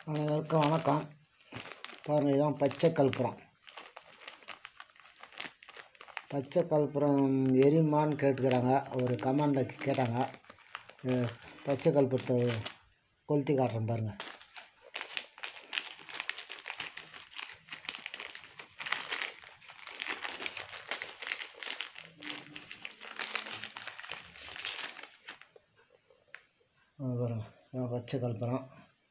அனைவருக்கும் வணக்கம் பாருங்கள் இதான் பச்சை கற்பூரம் பச்சை கற்பூரம் எரியுமான்னு கேட்டுக்கிறாங்க ஒரு கமெண்டில் கேட்டாங்க இது பச்சை கற்பூரத்தை கொளுத்தி காட்டுறேன் பாருங்கள் இது பாருங்க இதான் பச்சை கற்பூரம்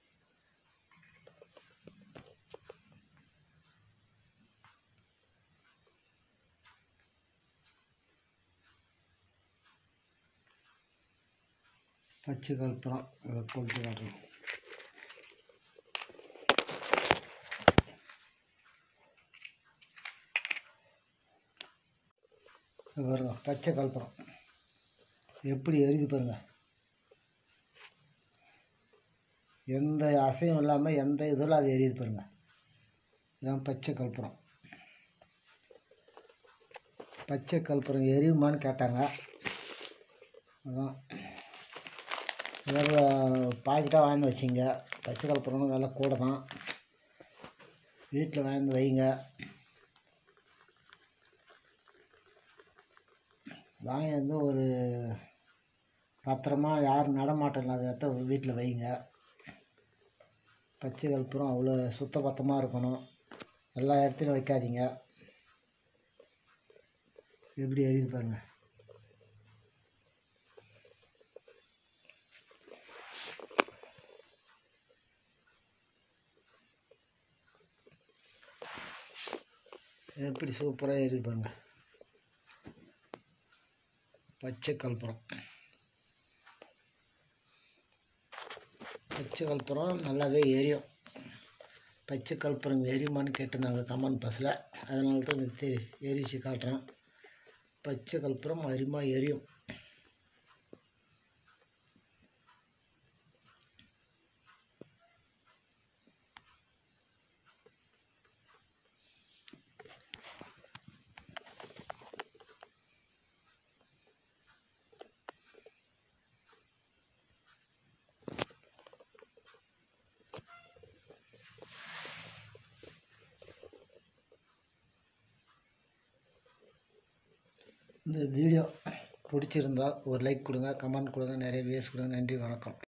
பச்சை கற்பூரம் இதை கொளுத்தி காட்டுறேன் இது பாருங்க பச்சை கற்பூரம் எப்படி எரியுது பாருங்க எந்த அசையும் இல்லாமல் எந்த இதில் அது எரியுது பாருங்க இதான் பச்சை கற்பூரம் பச்சை கற்பூரம் எரியுமான்னு கேட்டாங்க அதான் எவ்வளோ பாக்கெட்டாக வாங்கி வச்சிங்க பச்சை கற்பூரம் விலை கூட தான் வீட்டில் வாங்கி வைங்க வாங்கி வந்து ஒரு பத்திரமா யாரும் நடமாட்டம் இல்லாத இடத்த வீட்டில் வைங்க பச்சை கற்பூரம் அவ்வளோ சுத்தபத்தமாக இருக்கணும் எல்லா இடத்துலையும் வைக்காதீங்க எப்படி எரியுது பாருங்க எப்படி சூப்பராக எரியுது பாருங்க பச்சை கற்பூரம் பச்சை கற்பூரம் நல்லாவே எரியும் பச்சை கற்பூரம் எரியுமான்னு கேட்டிருந்தாங்க கமெண்ட் பாக்ஸில் அதனால தான் இது தெ- எரிச்சு காட்டுறேன் பச்சை கற்பூரம் அருமா எரியும் இந்த வீடியோ பிடிச்சிருந்தா ஒரு லைக் கொடுங்க கமெண்ட் கொடுங்க நிறைய வியூஸ் கொடுங்க நன்றி வணக்கம்